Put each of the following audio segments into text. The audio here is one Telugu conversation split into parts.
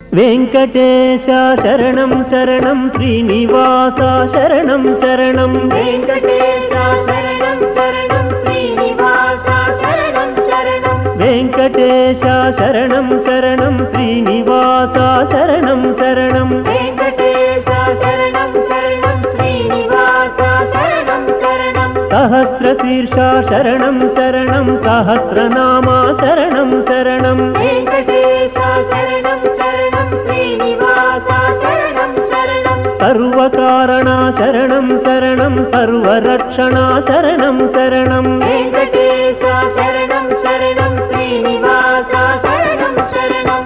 వెంకటేశ శరణం శరణం శ్రీనివాస శరణం శరణం వెంకటేశ శరణం శరణం శ్రీనివాస శరణం శరణం వెంకటేశ శరణం శరణం శ్రీనివాస శరణం శరణం వెంకటేశ శరణం శరణం శ్రీనివాస శరణం శరణం సహస్రశీర్ష శరణం శరణం సహస్రనామ శరణం శరణం వెంకటేశ శరణం శరణం శ్రీనివాస శరణం శరణం సర్వకారణ శరణం శరణం సర్వరక్షణ శరణం శరణం వెంకటేశ శరణం శరణం శ్రీనివాస శరణం శరణం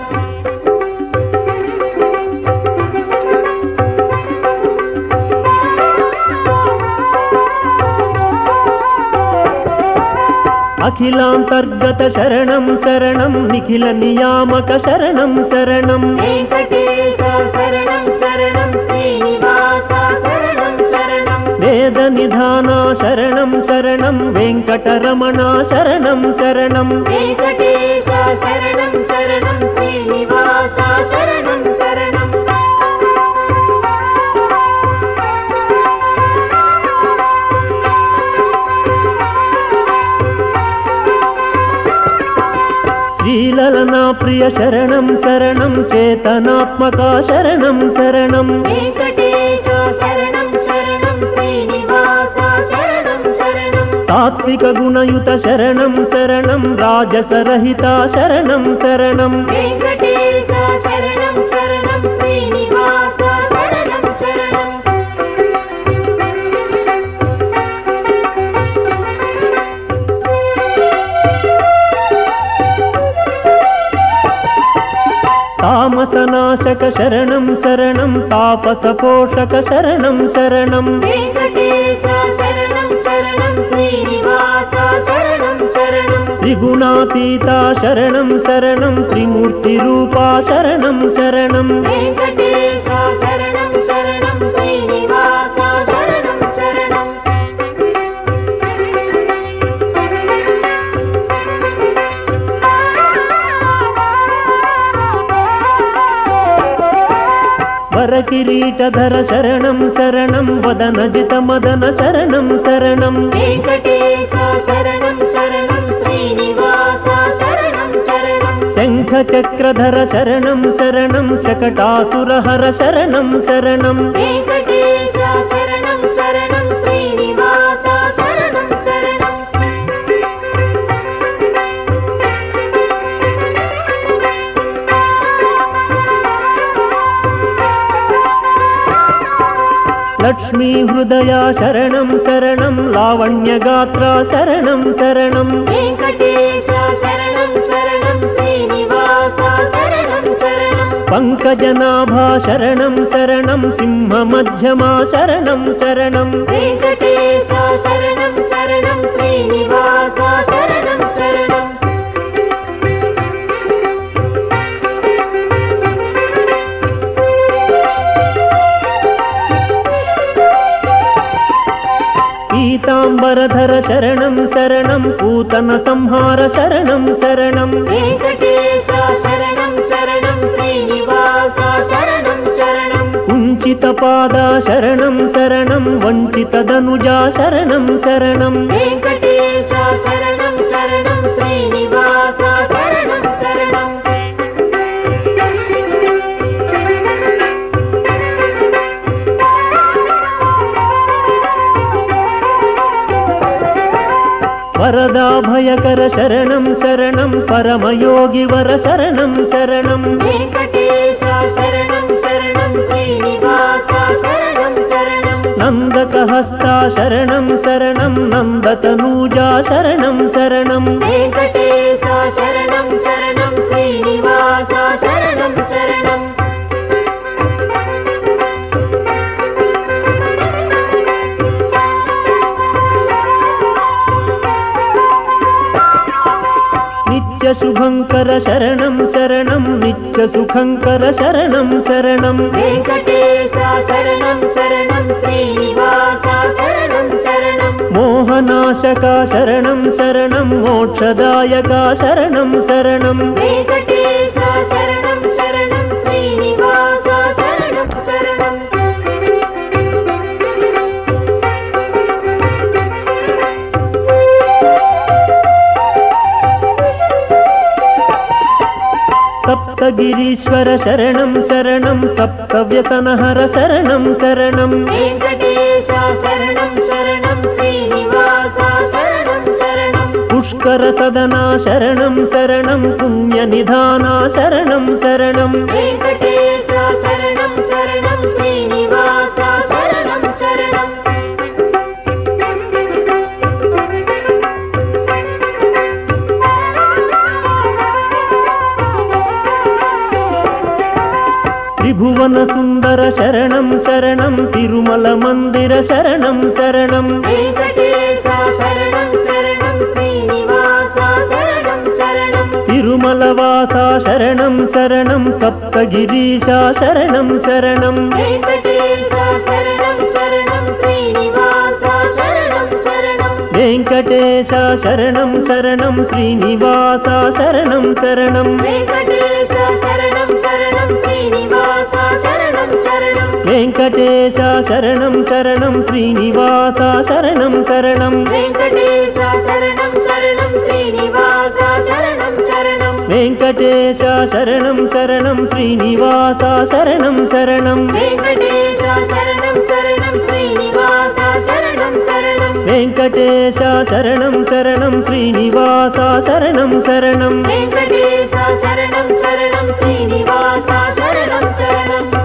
అఖిలాంతర్గత శరణం శరణం నిఖిల నియామక శరణం శరణం వెంకటేశ శరణం శరణం శ్రీనివాస శరణం శరణం వేద నిధాన శరణం శరణం వెంకటరమణ శరణం శరణం వెంకటేశ శరణం శరణం శ్రీనివాస శరణం శరణం శ్రీలలనా ప్రియ శరణం శరణం చేతనాత్మక శరణం శరణం వెంకటేశ శరణం శరణం శ్రీనివాస శరణం శరణం సాత్విక గుణయుత శరణం శరణం రాజసరహిత శరణం శరణం వెంకటేశ శరణం శరణం శ్రీనివాస శరణం శరణం తామసనాశక శరణం శరణం తాపస పోషక శరణం శరణం వెంకటేశ శరణం శరణం శ్రీనివాస శరణం శరణం త్రిగుణాతీత శరణం శరణం త్రిమూర్తి రూపా శరణం శరణం వెంకటేశ శరణం శరణం శ్రీనివాస శరణం శరణం వరకిరీటధర శరణం శరణం వదనజిత మదన శరణం శరణం వెంకటేశ శరణం శరణం శ్రీనివాస శరణం శరణం శంఖ చక్రధర శరణం శరణం శకటాసురహర శరణం శరణం వెంకటేశ శరణం శరణం శ్రీనివాస శరణం శరణం లక్ష్మీ హృదయ శరణం శరణం లావణ్యగాత్ర శరణం శరణం వెంకటేశ శరణం శరణం శ్రీనివాస శరణం శరణం పంకజనాభా శరణం శరణం సింహ మధ్యమా శరణం శరణం వెంకటేశ శరణం శరణం శ్రీనివాస శరణం శరణం పీతాంబరధర శరణం శరణం పూతన సంహార శరణం శరణం వెంకటేశ శరణం శరణం శ్రీనివాస శరణం శరణం కుంచిత పాద శరణం శరణం వంచిత ధనుజా శరణం శరణం వెంకటేశ శరణం శరణం శ్రీనివాస శరణం శరణం వరదాభయకర శరణం శరణం పరమయోగి వర శరణం శరణం వెంకటేశ శరణం శరణం శ్రీనివాస శరణం శరణం నందక హస్త శరణం శరణం నందతనూజా శరణం శరణం వెంకటేశ శరణం శరణం శ్రీనివాస శరణం శరణం నిత్య శుభంకర శరణం శరణం నిత్య సుఖంకర శరణం శరణం వెంకటేశ శరణం శరణం శ్రీనివాస శరణం శరణం మోహనాశక శరణం శరణం మోక్షదాయక శరణం శరణం వెంకటేశ శరణం శరణం శ్రీనివాస సప్తగిరీశ్వర శరణం శరణం సప్తవ్యసనహర శరణం శరణం వెంకటేశ శరణం శరణం శ్రీనివాస శరణం శరణం పుష్కర సదనా శరణం శరణం పుణ్య నిధానా శరణం శరణం వెంకటేశ శరణం శరణం శ్రీనివాస శరణం శరణం త్రిభువన సుందర శరణం శరణం తిరుమల మందిర శరణం శరణం వెంకటేశ శరణం శరణం శ్రీనివాస శరణం శరణం తిరుమల వాస శరణం శరణం సప్తగిరీశ శరణం శరణం వెంకటేశ శరణం శరణం శ్రీనివాస శరణం శరణం వెంకటేశ శరణం శరణం శ్రీనివాస శరణం శరణం వెంకటేశ శరణం శరణం శ్రీనివాస శరణం శరణం వెంకటేశ శరణం శరణం శ్రీనివాస శరణం శరణం వెంకటేశ శరణం శరణం శ్రీనివాస శరణం శరణం వెంకటేశ శరణం శరణం శ్రీనివాస శరణం శరణం వెంకటేశ శరణం శరణం శ్రీనివాస శరణం శరణం వెంకటేశ శరణం శరణం శ్రీనివాస శరణం శరణం వెంకటేశ శరణం శరణం శ్రీనివాస శరణం శరణం